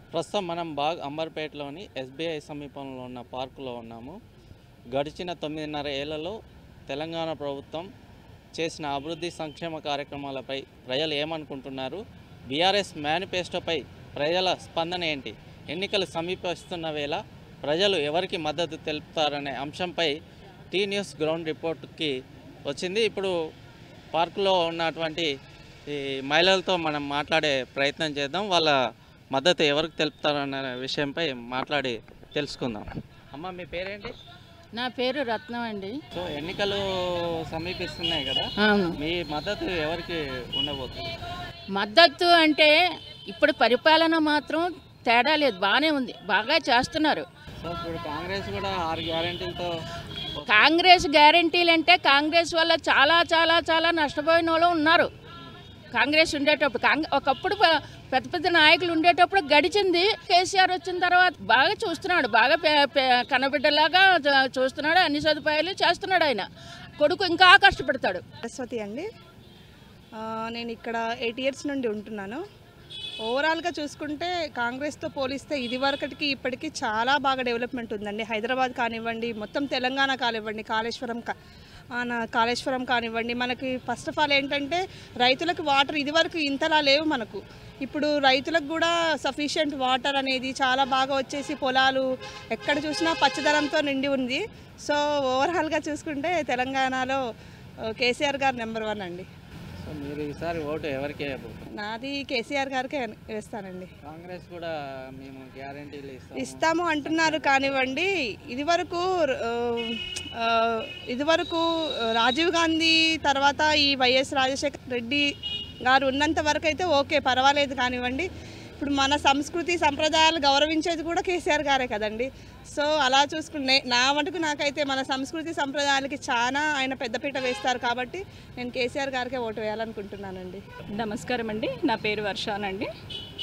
ప్రస్తుతం మనం బాగ్ అంబర్పేటలోని ఎస్బీఐ సమీపంలో ఉన్న పార్కులో ఉన్నాము గడిచిన తొమ్మిదిన్నర ఏళ్లలో తెలంగాణ ప్రభుత్వం చేసిన అభివృద్ధి సంక్షేమ కార్యక్రమాలపై ప్రజలు ఏమనుకుంటున్నారు బీఆర్ఎస్ మేనిఫెస్టోపై ప్రజల స్పందన ఏంటి ఎన్నికలు సమీపిస్తున్న వేళ ప్రజలు ఎవరికి మద్దతు తెలుపుతారనే అంశంపై టీ న్యూస్ గ్రౌండ్ రిపోర్ట్కి వచ్చింది ఇప్పుడు పార్కులో ఉన్నటువంటి ఈ మహిళలతో మనం మాట్లాడే ప్రయత్నం చేద్దాం వాళ్ళ మద్దతు ఎవరికి తెలుపుతారనే విషయంపై మాట్లాడి తెలుసుకుందాం అమ్మ మీ పేరేంటి నా పేరు రత్నం అండి సో ఎన్నికలు సమీపిస్తున్నాయి కదా అవును మీ మద్దతు ఎవరికి ఉండబోతుంది మద్దతు అంటే ఇప్పుడు పరిపాలన మాత్రం తేడా లేదు బాగానే ఉంది బాగా చేస్తున్నారు సో ఇప్పుడు కాంగ్రెస్ కూడా ఆరు గ్యారెంటీలతో కాంగ్రెస్ గ్యారంటీలు అంటే కాంగ్రెస్ వల్ల చాలా చాలా చాలా నష్టపోయిన వాళ్ళు ఉన్నారు కాంగ్రెస్ ఉండేటప్పుడు కాంగ్ ఒకప్పుడు ప- పెద్ద పెద్ద నాయకులు ఉండేటప్పుడు గడిచింది కేసీఆర్ వచ్చిన తర్వాత బాగా చూస్తున్నాడు బాగా పే- పే- కనబిడ్డలాగా చ- చూస్తున్నాడు అన్ని సదుపాయాలు చేస్తున్నాడు ఆయన కొడుకు ఇంకా కష్టపడతాడు సరస్వతి అండి ఆ, నేను ఇక్కడ ఎయిట్ ఇయర్స్ నుండి ఉంటున్నాను ఓవరాల్గా చూసుకుంటే కాంగ్రెస్తో పోలిస్తే ఇది వరకటికి ఇప్పటికీ చాలా బాగా డెవలప్మెంట్ ఉందండి హైదరాబాద్ కానివ్వండి మొత్తం తెలంగాణ కానివ్వండి కాళేశ్వరం కా ఆ, నా- కాళేశ్వరం కానివ్వండి మనకి ఫస్ట్ ఆఫ్ ఆల్ ఏంటంటే రైతులకు వాటర్ ఇదివరకు ఇంతలా లేవు మనకు ఇప్పుడు రైతులకు కూడా సఫిషియెంట్ వాటర్ అనేది చాలా బాగా వచ్చేసి పొలాలు ఎక్కడ చూసినా పచ్చదనంతో నిండి ఉంది సో ఓవరాల్గా చూసుకుంటే తెలంగాణలో ఆ, కేసీఆర్ గారు నెంబర్ వన్ అండి సో మీరు ఈసారి ఓటు ఎవరికి వేయబోతున్నారు నాది కేసీఆర్ గారికే వేస్తానండి కాంగ్రెస్ కూడా మేము గ్యారెంటీలు ఇస్తాము ఇస్తాము అంటున్నారు కానివ్వండి ఇదివరకు ఆ, ఆ, ఇదివరకు రాజీవ్ గాంధీ తర్వాత ఈ వైఎస్ రాజశేఖర రెడ్డి గారు ఉన్నంత వరకు అయితే ఓకే పర్వాలేదు కానివ్వండి ఇప్పుడు మన సంస్కృతి సంప్రదాయాలు గౌరవించేది కూడా కేసీఆర్ గారే కదండి సో అలా చూసుకునే నా మటుకు నాకైతే మన సంస్కృతి సంప్రదాయాలకి చాలా ఆయన పెద్దపీట వేస్తారు కాబట్టి నేను కేసీఆర్ గారికే ఓటు వేయాలనుకుంటున్నానండి నమస్కారం అండి నా పేరు వర్షానండి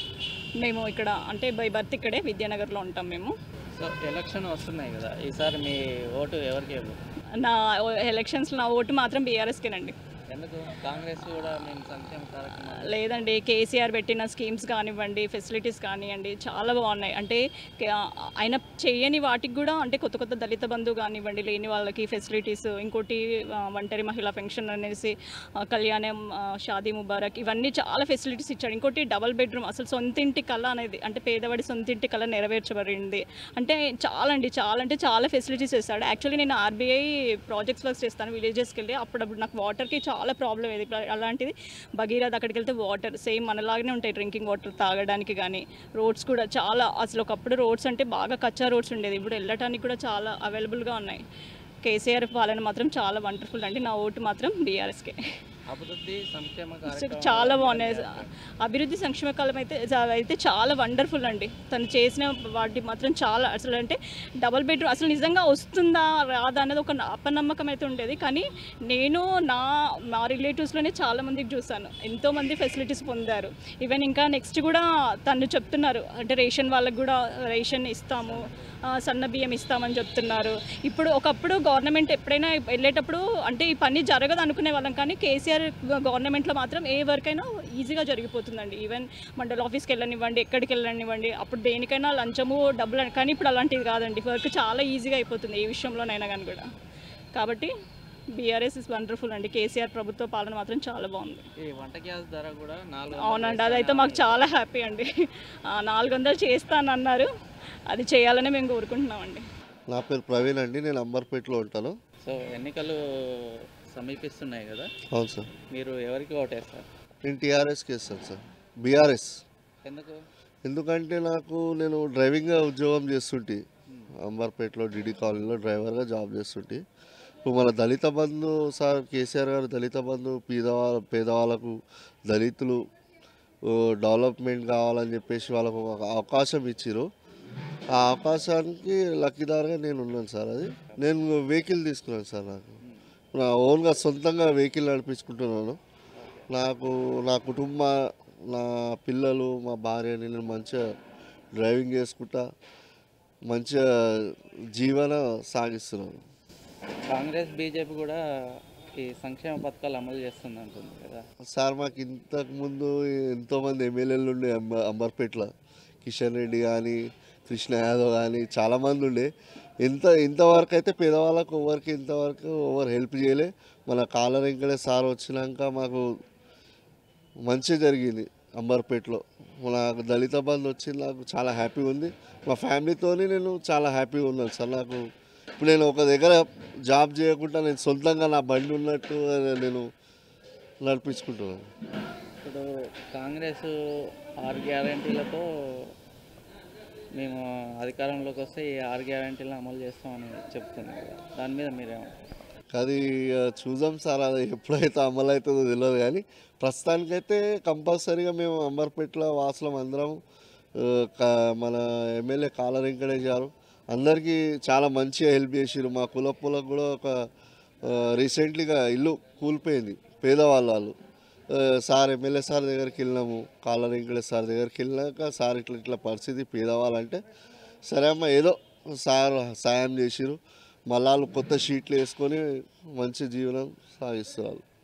మేము ఇక్కడ అంటే బై బర్త్ ఇక్కడే విద్యానగర్లో ఉంటాం మేము సో ఎలక్షన్ వస్తున్నాయి కదా ఈసారి మీ ఓటు ఎవరికి వేయబోతున్నారు నా ఎలక్షన్స్లో నా ఓటు మాత్రం బీఆర్ఎస్కేనండి ఎందుకు కాంగ్రెస్ కూడా మేము సంక్షేమ కార్యక్రమాలు లేదండి కేసీఆర్ పెట్టిన స్కీమ్స్ కానివ్వండి ఫెసిలిటీస్ కానివ్వండి చాలా బాగున్నాయి అంటే కే- ఆయన చేయని వాటికి కూడా అంటే కొత్త కొత్త దళిత బంధు కానివ్వండి లేని వాళ్ళకి ఫెసిలిటీస్ ఇంకోటి ఆ, ఒంటరి మహిళా పెన్షన్ అనేసి ఆ, కళ్యాణం ఆ, షాదీ ముబారక్ ఇవన్నీ చాలా ఫెసిలిటీస్ ఇచ్చాడు ఇంకోటి డబల్ బెడ్రూమ్ అసలు సొంతింటి కళ అనేది అంటే పేదవాడి సొంతింటి కళ నెరవేర్చబడింది అంటే చాలా అండి చాలా అంటే చాలా ఫెసిలిటీస్ ఇస్తాడు యాక్చువల్లీ నేను ఆర్బీఐ ప్రాజెక్ట్స్ వర్క్స్ చేస్తాను విలేజెస్కి వెళ్ళి అప్పుడప్పుడు నాకు వాటర్కి చాలా ప్రాబ్లం ఇది అలాంటిది భగీరథ అక్కడికి వెళ్తే వాటర్ సేమ్ మనలాగానే ఉంటాయి డ్రింకింగ్ వాటర్ తాగడానికి కానీ రోడ్స్ కూడా చాలా అసలు ఒకప్పుడు రోడ్స్ అంటే బాగా కచ్చా రోడ్స్ ఉండేది ఇప్పుడు వెళ్ళటానికి కూడా చాలా అవైలబుల్గా ఉన్నాయి కేసీఆర్ పాలన మాత్రం చాలా వండర్ఫుల్ అండి నా ఓటు మాత్రం బీఆర్ఎస్కే అభివృద్ధి సంక్షేమ అసలు కార్యక్రమాలు చాలా బాగున్నాయి అభివృద్ధి సంక్షేమ కాలం అయితే చా- అయితే చాలా వండర్ఫుల్ అండి తను చేసిన వాటి మాత్రం చాలా అసలు అంటే డబుల్ బెడ్రూమ్ అసలు నిజంగా వస్తుందా రాదా అనేది ఒక అపనమ్మకం అయితే ఉండేది కానీ నేను నా మా రిలేటివ్స్లోనే చాలా మందికి చూసాను ఎంతోమంది ఫెసిలిటీస్ పొందారు ఈవెన్ ఇంకా నెక్స్ట్ కూడా తను చెప్తున్నారు అంటే రేషన్ వాళ్ళకి కూడా రేషన్ ఇస్తాము ఆ, సన్న బియ్యం ఇస్తామని చెప్తున్నారు ఇప్పుడు ఒకప్పుడు గవర్నమెంట్ ఎప్పుడైనా వెళ్ళేటప్పుడు అంటే ఈ పని జరగదు అనుకునే వాళ్ళం కానీ కేసీఆర్ గవర్నమెంట్లో మాత్రం ఏ వర్క్ అయినా ఈజీగా జరిగిపోతుందండి ఈవెన్ మండల ఆఫీస్కి వెళ్ళనివ్వండి ఎక్కడికి వెళ్ళనివ్వండి అప్పుడు దేనికైనా లంచము డబ్బులు అని- కానీ ఇప్పుడు అలాంటిది కాదండి వర్క్ చాలా ఈజీగా అయిపోతుంది ఏ విషయంలోనైనా కానీ కూడా కాబట్టి బీఆర్ఎస్ ఇస్ వండర్ఫుల్ అండి కేసీఆర్ ప్రభుత్వ పాలన మాత్రం చాలా బాగుంది ఈ వంట గ్యాస్ ధర కూడా నాలుగు అవునండి అదైతే మాకు చాలా హ్యాపీ అండి ఆ, నాలుగు వందలు చేస్తానన్నారు అది చేయాలని మేము కోరుకుంటున్నామండి నా పేరు ప్రవీణ్ అండి నేను అంబర్పేటలో ఉంటాను సో ఎన్నికలు సమీపిస్తున్నాయి కదా అవును సార్ మీరు ఎవరికి ఓటేస్తారు నేను టీఆర్ఎస్కి వేస్తాను సార్ బీఆర్ఎస్ ఎందుకు ఎందుకంటే నాకు నేను డ్రైవింగ్గా ఉద్యోగం చేస్తుంటే అంబర్పేటలో డిడి కాలనీలో డ్రైవర్గా జాబ్ చేస్తుంటే ఇప్పుడు మన దళిత బంధు సార్ కేసీఆర్ గారు దళిత బంధు పేదవాళ్ళ పేదవాళ్ళకు దళితులు ఓ, డెవలప్మెంట్ కావాలని చెప్పేసి వాళ్ళకు ఒక అవకాశం ఇచ్చిరు ఆ అవకాశానికి లక్కీదారుగా నేను ఉన్నాను సార్ అది నేను వెహికల్ తీసుకున్నాను సార్ నాకు నా ఓన్గా సొంతంగా వెహికల్ నడిపించుకుంటున్నాను నాకు నా కుటుంబ నా పిల్లలు మా భార్యని నేను మంచిగా డ్రైవింగ్ చేసుకుంటా మంచిగా జీవన సాగిస్తున్నాను కాంగ్రెస్ బీజేపీ కూడా ఈ సంక్షేమ పథకాలు అమలు చేస్తుంది అంటుంది కదా సార్ మాకు ఇంతకు ముందు ఎంతోమంది ఎమ్మెల్యేలు ఉండే అంబ అంబర్పేటలో కిషన్ రెడ్డి కానీ కృష్ణ యాదవ్ కానీ చాలామంది ఉండే ఇంత ఇంతవరకు అయితే పేదవాళ్ళకు ఎవరికి ఇంతవరకు ఎవరు హెల్ప్ చేయలే మన కాల వెంకటేష్ సార్ వచ్చినాక మాకు మంచి జరిగింది అంబర్పేటలో నాకు దళిత బంధు వచ్చింది నాకు చాలా హ్యాపీగా ఉంది మా ఫ్యామిలీతోని నేను చాలా హ్యాపీగా ఉన్నాను సార్ నాకు ఇప్పుడు నేను ఒక దగ్గర జాబ్ చేయకుండా నేను సొంతంగా నా బండి ఉన్నట్టు నేను నడిపించుకుంటున్నాను ఇప్పుడు కాంగ్రెస్ ఆరు గ్యారంటీలతో మేము అధికారంలోకి వస్తే ఈ ఆరు గ్యారంటీలను అమలు చేస్తామని చెప్తున్నారు కదా. దాని మీద మీరేమంటారు అది ఇక చూద్దాం సార్ అది ఎప్పుడైతే అమలు అవుతుందో తెలియదు కానీ ప్రస్తుతానికైతే కంపల్సరీగా మేము అంబర్పేటలో వాసులం అందరం ఆ, క- మన ఎమ్మెల్యే కాల వెంకటేష్ గారు అందరికీ చాలా మంచిగా హెల్ప్ చేసిరు మా కులప్పులకు కూడా ఒక రీసెంట్లీగా ఇల్లు కూలిపోయింది పేదవాళ్ళ వాళ్ళు ఆ, సార్ ఎమ్మెల్యే సార్ దగ్గరికి వెళ్ళినాము కాల వెంకటేష్ సార్ దగ్గరికి వెళ్ళినాక సార్ ఇట్లా ఇట్లా పరిస్థితి పేదవాళ్ళంటే సరే అమ్మ ఏదో సార్ సాయం చేసిరు మళ్ళీ వాళ్ళు కొత్త షీట్లు వేసుకొని మంచి జీవనం సాగిస్తారు